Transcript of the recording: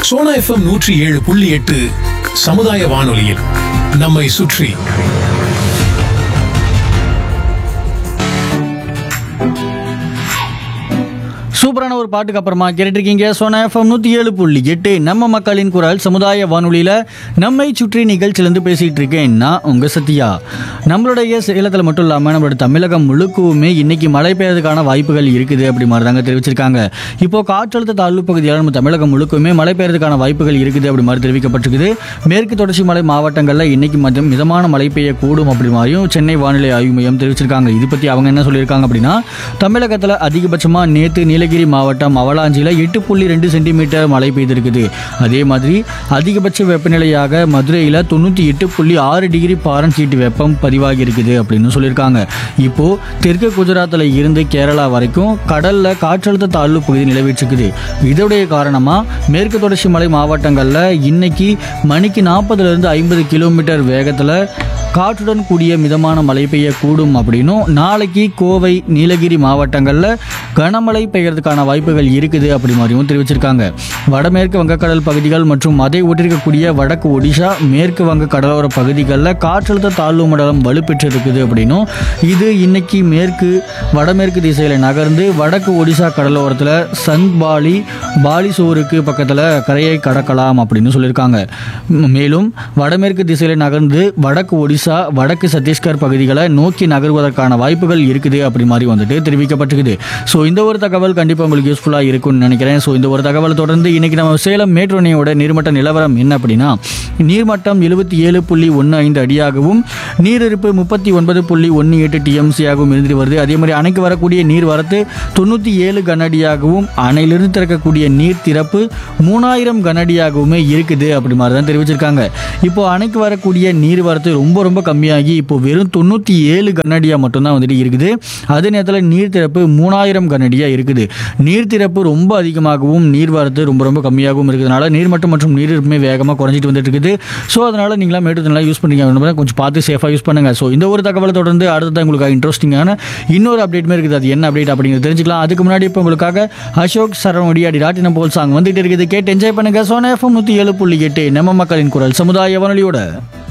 Sona FM நூற்றி ஏழு புள்ளி எட்டு சமுதாய வானொலியில் நம்மை சுற்றி சூப்பரான ஒரு பாட்டுக்கு அப்புறமா கேட்டுருக்கீங்க சோனா எஃப்எம் நூற்றி ஏழு புள்ளி எட்டு நம்ம மக்களின் குரல் சமுதாய வானொலியில் நம்மை சுற்றி நிகழ்ச்சியிலேருந்து பேசிகிட்டு இருக்கேன் நான் உங்கள் சத்யா நம்மளுடைய சேலத்தில் மட்டும் இல்லாமல் நம்மளோட தமிழகம் முழுக்கவுமே இன்னைக்கு மழை பெய்யறதுக்கான வாய்ப்புகள் இருக்குது அப்படி மாதிரி தாங்க தெரிவிச்சிருக்காங்க இப்போ காற்றழுத்த தாழ்வு பகுதியால் நம்ம தமிழகம் முழுக்கவுமே மழை பெய்யறதுக்கான வாய்ப்புகள் இருக்குது அப்படி மாதிரி தெரிவிக்கப்பட்டிருக்குது மேற்கு தொடர்ச்சி மலை மாவட்டங்களில் இன்னைக்கு மதியம் மிதமான மழை பெய்யக்கூடும் அப்படி மாதிரியும் சென்னை வானிலை ஆய்வு மையம் தெரிவிச்சிருக்காங்க இது பற்றி அவங்க என்ன சொல்லியிருக்காங்க அப்படின்னா தமிழகத்தில் அதிகபட்சமாக நேற்று நீலகிரி மாவட்டம் அவலாஞ்சியில் எட்டு புள்ளி ரெண்டு சென்டிமீட்டர் மழை பெய்திருக்குது அதே மாதிரி அதிகபட்ச வெப்பநிலையாக மதுரையில் தொண்ணூற்றி எட்டு புள்ளி ஆறு டிகிரி பாரன்ஹீட் வெப்பம் பதிவாகி இருக்குது அப்படின்னு சொல்லியிருக்காங்க இப்போ தெற்கு குஜராத்தில் இருந்து கேரளா வரைக்கும் கடல்ல காற்றழுத்த தாழ்வு பகுதி நிலவிட்டிருக்குது இதோடைய காரணமாக மேற்கு தொடர்ச்சி மலை மாவட்டங்களில் இன்னைக்கு மணிக்கு நாற்பதுல இருந்து ஐம்பது கிலோமீட்டர் வேகத்தில் காற்றுடன் கூடிய மிதமான மழை பெய்யக்கூடும் அப்படின்னும் நாளைக்கு கோவை நீலகிரி மாவட்டங்களில் கனமழை பெய்யறதுக்கான வாய்ப்புகள் இருக்குது அப்படி மாதிரியும் தெரிவிச்சிருக்காங்க வடமேற்கு வங்கக்கடல் பகுதிகள் மற்றும் அதை ஒட்டிருக்கக்கூடிய வடக்கு ஒடிஷா மேற்கு வங்க கடலோர பகுதிகளில் காற்றழுத்த தாழ்வு மண்டலம் வலுப்பெற்றிருக்குது அப்படின்னும் இது இன்னைக்கு மேற்கு வடமேற்கு திசையில் நகர்ந்து வடக்கு ஒடிஷா கடலோரத்தில் சந்த்பாலி பாலிசோருக்கு பக்கத்தில் கரையை கடக்கலாம் அப்படின்னு சொல்லியிருக்காங்க ம், மேலும் வடமேற்கு திசையில் நகர்ந்து வடக்கு ஒடிசா வடக்கு சத்தீஸ்கர் பகுதிகளை நோக்கி நகர்வதற்கான வாய்ப்புகள் இருக்குது அப்படி மாதிரி வந்துட்டு தெரிவிக்கப்பட்டிருக்குது ஸோ இந்த ஒரு தகவல் கண்டிப்பாக உங்களுக்கு யூஸ்ஃபுல்லாக இருக்கும்னு நினைக்கிறேன் ஸோ இந்த ஒரு தகவல் தொடர்ந்து இன்னைக்கு நம்ம சேலம் மேட்டூர் அணையோட நீர்மட்ட நிலவரம் என்ன அப்படின்னா நீர்மட்டம் எழுபத்தி ஏழு புள்ளி ஒன்று ஐந்து அடியாகவும் நீரிருப்பு முப்பத்தி ஒன்பது புள்ளி ஒன்று எட்டு டிஎம்சியாகவும் இருந்துட்டு வருது அதே மாதிரி அணைக்கு வரக்கூடிய நீர் வரத்து தொண்ணூற்றி ஏழு கனஅடியாகவும் அணையிலிருந்து திறக்கக்கூடிய நீர் திறப்பு மூணாயிரம் கனஅடியாகவுமே இருக்குது அப்படி மாதிரி தான் தெரிவிச்சிருக்காங்க இப்போ அணைக்கு வரக்கூடிய நீர் வரத்து ரொம்ப ரொம்ப கம்மியாகி இப்போ வெறும் தொண்ணூற்றி ஏழு கனஅடியாக மட்டும்தான் வந்துட்டு இருக்குது அதே நேரத்தில் நீர் திறப்பு மூணாயிரம் கனஅடியாக இருக்குது நீர் திறப்பு ரொம்ப அதிகமாகவும் நீர் வரத்து ரொம்ப ரொம்ப கம்மியாகவும் இருக்கிறதுனால நீர்மட்டம் மற்றும் நீர் இருப்புமே வேகமாக குறைஞ்சிட்டு வந்துட்டு இருக்குது ஸோ அதனால் நீங்களாம் மேட்டு நல்லா யூஸ் பண்ணிக்க அப்படின்னா கொஞ்சம் பார்த்து சேஃபாக யூஸ் பண்ணுங்க ஸோ இந்த ஒரு தகவலை தொடர்ந்து அடுத்தது உங்களுக்கு இன்ட்ரெஸ்டிங்கான இன்னொரு அப்டேட்டுமே இருக்குது அது என்ன அப்டேட் அப்படிங்கிறது தெரிஞ்சுக்கலாம் அதுக்கு முன்னாடி இப்போ உங்களுக்காக அசோக் சரவணி அடி ராட்டினம் போல் சாங் வந்துட்டு இருக்குது கேட்டு என்ஜாய் பண்ணுங்க சோனா எஃப்எம் நூற்றி ஏழு புள்ளி எட்டு நம்ம மக்களின் குரல் சமுதாய வானொலியோட